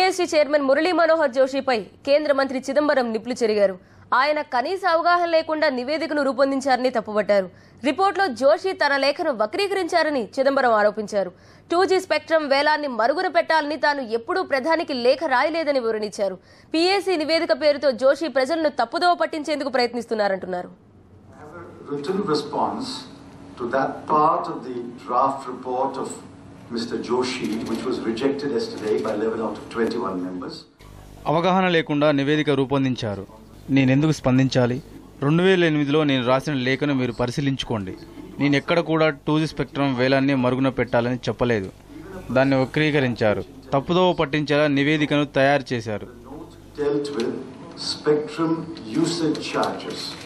జీపీఎస్సీ chairman Murali Manohar జోషిపై కేంద్ర మంత్రి చిదంబరం నిప్లు చెరిగారు ఆయన కనీస అవగాహన లేకుండా నివేదికను రూపొందించారని తప్పుపట్టారు రిపోర్ట్లో జోషి తన లేఖను వక్రీకరించారని చిదంబరం ఆరోపించారు టూ జీ స్పెక్ట్రమ్ వేలాన్ని మరుగున పెట్టాలని తాను ఎప్పుడూ ప్రధానికి లేఖ రాయలేదని వివరించారు పీఏసీ నివేదిక పేరుతో జోషి ప్రజలను తప్పుదోవ పట్టించేందుకు ప్రయత్నిస్తున్నారంటున్నారు I have a written response to that part of the draft report of Mr. Joshi, which was rejected yesterday by 11 out of 21 members. అవగాహన లేకుండా నివేదిక రూపొందించారు నేనెందుకు స్పందించాలి రెండు వేల ఎనిమిదిలో నేను రాసిన లేఖను మీరు పరిశీలించుకోండి నేను ఎక్కడ కూడా టూ జీ స్పెక్ట్రమ్ వేలాన్ని మరుగున పెట్టాలని చెప్పలేదు దాన్ని వక్రీకరించారు తప్పుదోవ పట్టించేలా నివేదికను తయారు చేశారు Dealt with spectrum usage charges.